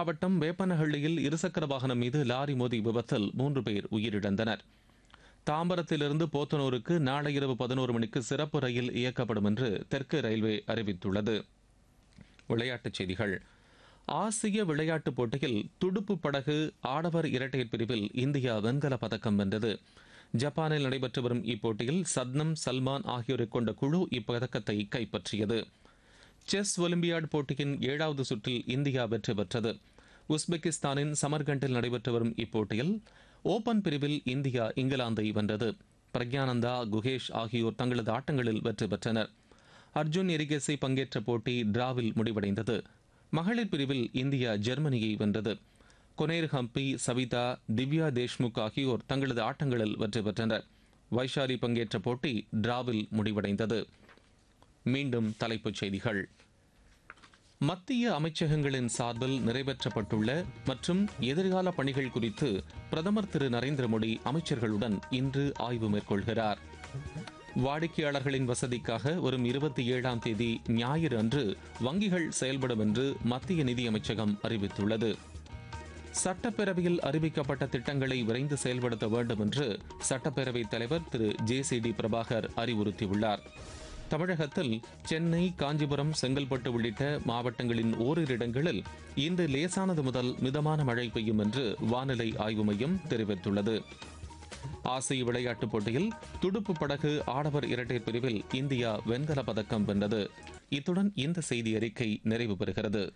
மாவட்டம் வேப்பனஹள்ளியில் இருசக்கர வாகனம் மீது லாரி மோதி விபத்தில் மூன்று பேர் உயிரிழந்தனர் தாம்பரத்திலிருந்து போத்தனூருக்கு நாளை இரவு பதினோரு மணிக்கு சிறப்பு ரயில் இயக்கப்படும் என்று தெற்கு ரயில்வே அறிவித்துள்ளது விளையாட்டுச் செய்திகள் ஆசிய விளையாட்டுப் போட்டியில் துடுப்பு படகு ஆடவர் இரட்டையர் பிரிவில் இந்தியா வெண்கல பதக்கம் வென்றது ஜப்பானில் நடைபெற்று வரும் இப்போட்டியில் சத்னம் சல்மான் ஆகியோரை கொண்ட குழு இப்பதக்கத்தை கைப்பற்றியது செஸ் ஒலிம்பியாட் போட்டியின் ஏழாவது சுற்றில் இந்தியா வெற்றி பெற்றது உஸ்பெகிஸ்தானின் சமர்கண்டில் நடைபெற்று வரும் இப்போட்டியில் ஓபன் பிரிவில் இந்தியா இங்கிலாந்தை வென்றது பிரக்யானந்தா குகேஷ் ஆகியோர் தங்களது ஆட்டங்களில் வெற்றி பெற்றனர் அர்ஜுன் எரிகேசை பங்கேற்ற போட்டி டிராவில் முடிவடைந்தது மகளிர் பிரிவில் இந்தியா ஜெர்மனியை வென்றது கொனேர் ஹம்பி சவிதா திவ்யா தேஷ்முக் ஆகியோர் தங்களது ஆட்டங்களில் வெற்றி பெற்றனர் வைஷாலி பங்கேற்ற போட்டி டிராவில் முடிவடைந்தது மீண்டும் தலைப்புச் செய்திகள் மத்திய அமைச்சகங்களின் சார்பில் நிறைவேற்றப்பட்டுள்ள மற்றும் எதிர்கால பணிகள் குறித்து பிரதமர் திரு நரேந்திர மோடி அமைச்சர்களுடன் இன்று ஆய்வு மேற்கொள்கிறார் வாடிக்கையாளர்களின் வசதிக்காக வரும் இருபத்தி ஏழாம் தேதி ஞாயிறு அன்று வங்கிகள் செயல்படும் என்று மத்திய நிதியமைச்சகம் அறிவித்துள்ளது சட்டப்பேரவையில் அறிவிக்கப்பட்ட திட்டங்களை விரைந்து செயல்படுத்த வேண்டும் என்று சட்டப்பேரவைத் தலைவர் Thiru J C D Prabhakar அறிவுறுத்தியுள்ளார் தமிழகத்தில் சென்னை காஞ்சிபுரம் செங்கல்பட்டு உள்ளிட்ட மாவட்டங்களின் ஓரிரு இடங்களில் இன்று லேசானது முதல் மிதமான மழை பெய்யும் என்று வானிலை ஆய்வு மையம் தெரிவித்துள்ளது ஆசிய விளையாட்டுப் போட்டியில் துடுப்பு படகு ஆடவர் இரட்டையர் பிரிவில் இந்தியா வெண்கல பதக்கம் வென்றது இத்துடன் இந்த செய்தி அறிக்கை நிறைவு பெறுகிறது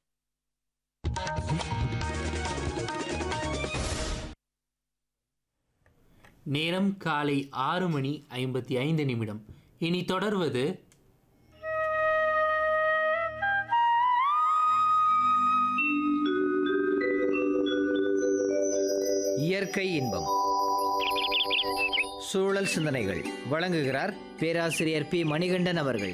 நேரம் காலை ஆறு மணி ஐம்பத்தி ஐந்து நிமிடம் இனி தொடர்வது இயற்கை இன்பம் சூழல் சிந்தனைகள் வழங்குகிறார் பேராசிரியர் பி மணிகண்டன் அவர்கள்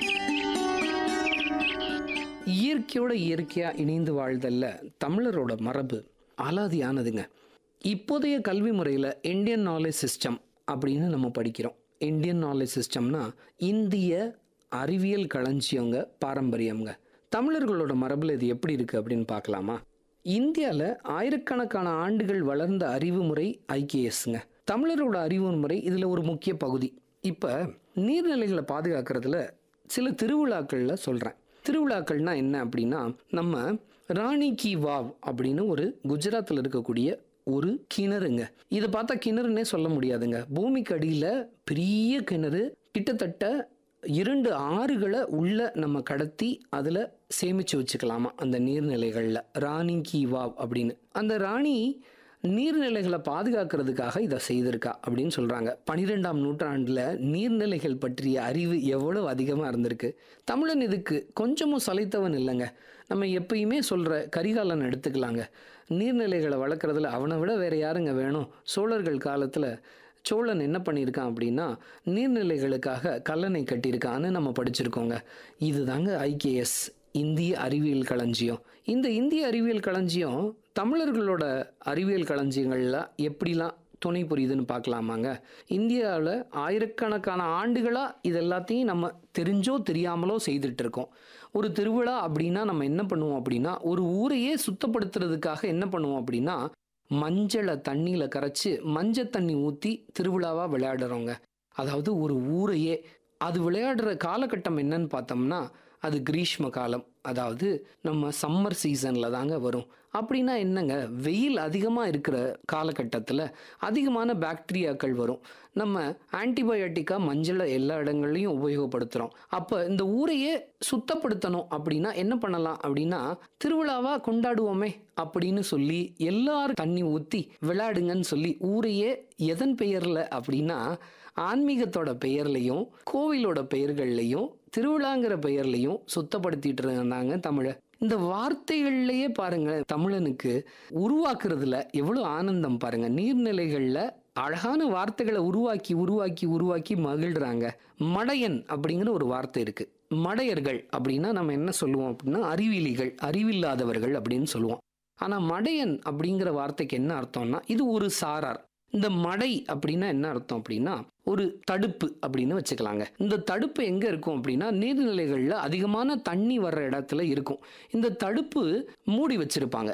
இயற்கையோட இயற்கையாக இணைந்து வாழ்தல்ல தமிழரோட மரபு அலாதியானதுங்க இப்போதைய கல்வி முறையில் இந்தியன் நாலேஜ் சிஸ்டம் அப்படின்னு நம்ம படிக்கிறோம் இந்தியன் நாலேஜ் சிஸ்டம்னா இந்திய அறிவியல் களஞ்சியங்க பாரம்பரியம்ங்க தமிழர்களோட மரபில் இது எப்படி இருக்குது அப்படின்னு பார்க்கலாமா இந்தியாவில் ஆயிரக்கணக்கான ஆண்டுகள் வளர்ந்த அறிவு முறை ஐகேஎஸ்ங்க தமிழரோட அறிவு முறை இதில் ஒரு முக்கிய பகுதி இப்போ நீர்நிலைகளை பாதுகாக்கிறதுல சில திருவிழாக்களில் சொல்கிறேன் திருவிழாக்கள்னா என்ன அப்படின்னா நம்ம ராணி கி வாவ் அப்படின்னு ஒரு குஜராத்தில் இருக்கக்கூடிய ஒரு கிணறுங்க இதை பார்த்தா கிணறுனே சொல்ல முடியாதுங்க பூமிக்கு அடியில் பெரிய கிணறு கிட்டத்தட்ட இரண்டு ஆறுகளை உள்ள நம்ம கடத்தி அதில் சேமித்து வச்சுக்கலாமா அந்த நீர்நிலைகளில் ராணி கி வாவ் அப்படின்னு அந்த ராணி நீர்நிலைகளை பாதுகாக்கிறதுக்காக இதை செய்திருக்கா அப்படின்னு சொல்கிறாங்க பன்னிரெண்டாம் நூற்றாண்டில் நீர்நிலைகள் பற்றிய அறிவு எவ்வளோ அதிகமாக இருந்திருக்கு தமிழன் இதுக்கு கொஞ்சமும் சளைத்தவன் இல்லைங்க நம்ம எப்பயுமே சொல்கிற கரிகாலன் எடுத்துக்கலாங்க நீர்நிலைகளை வளர்க்குறதுல அவனை விட வேறு யாருங்க வேணும் சோழர்கள் காலத்தில் சோழன் என்ன பண்ணியிருக்கான் அப்படின்னா நீர்நிலைகளுக்காக கல்லணை கட்டியிருக்கான்னு நம்ம படிச்சிருக்கோங்க இதுதாங்க ஐகேஎஸ் இந்திய அறிவியல் களஞ்சியம் இந்த இந்திய அறிவியல் களஞ்சியம் தமிழர்களோட அறிவியல் களஞ்சியங்கள்ல எப்படிலாம் துணை புரியுதுன்னு பார்க்கலாமாங்க இந்தியாவில் ஆயிரக்கணக்கான ஆண்டுகளாக இது எல்லாத்தையும் நம்ம தெரிஞ்சோ தெரியாமலோ செய்துட்டு இருக்கோம் ஒரு திருவிழா அப்படின்னா நம்ம என்ன பண்ணுவோம் அப்படின்னா ஒரு ஊரையே சுத்தப்படுத்துறதுக்காக என்ன பண்ணுவோம் அப்படின்னா மஞ்சளை தண்ணியில் கரைச்சி மஞ்சள் தண்ணி ஊற்றி திருவிழாவாக விளையாடுறோங்க அதாவது ஒரு ஊரையே அது விளையாடுற காலகட்டம் என்னன்னு பார்த்தோம்னா அது கிரீஷ்ம காலம் அதாவது நம்ம சம்மர் சீசனில் தாங்க வரும் அப்படின்னா என்னங்க வெயில் அதிகமாக இருக்கிற காலகட்டத்தில் அதிகமான பாக்டீரியாக்கள் வரும் நம்ம ஆன்டிபயோட்டிக்காக மஞ்சளை எல்லா இடங்கள்லையும் உபயோகப்படுத்துகிறோம் அப்போ இந்த ஊரையே சுத்தப்படுத்தணும் அப்படின்னா என்ன பண்ணலாம் அப்படின்னா திருவிழாவாக கொண்டாடுவோமே அப்படின்னு சொல்லி எல்லாரும் தண்ணி ஊற்றி விளையாடுங்கன்னு சொல்லி ஊரையே எதன் பெயரில் அப்படின்னா ஆன்மீகத்தோட பெயர்லையும் கோவிலோட பெயர்கள்லையும் திருவிழாங்கிற பெயர்லையும் சுத்தப்படுத்திட்டு இருந்தாங்க தமிழை இந்த வார்த்தைகள்லயே பாருங்க தமிழனுக்கு உருவாக்குறதுல எவ்வளவு ஆனந்தம் பாருங்க நீர்நிலைகள்ல அழகான வார்த்தைகளை உருவாக்கி உருவாக்கி உருவாக்கி மகிழ்றாங்க மடையன் அப்படிங்கிற ஒரு வார்த்தை இருக்கு மடையர்கள் அப்படின்னா நம்ம என்ன சொல்லுவோம் அப்படின்னா அறிவிலிகள் அறிவில்லாதவர்கள் அப்படின்னு சொல்லுவோம் ஆனா மடையன் அப்படிங்கிற வார்த்தைக்கு என்ன அர்த்தம்னா இது ஒரு சாரார் இந்த மடை அப்படின்னா என்ன அர்த்தம் அப்படின்னா ஒரு தடுப்பு அப்படின்னு வச்சுக்கலாங்க இந்த தடுப்பு எங்க இருக்கும் அப்படின்னா நீர்நிலைகள்ல அதிகமான தண்ணி வர்ற இடத்துல இருக்கும் இந்த தடுப்பு மூடி வச்சிருப்பாங்க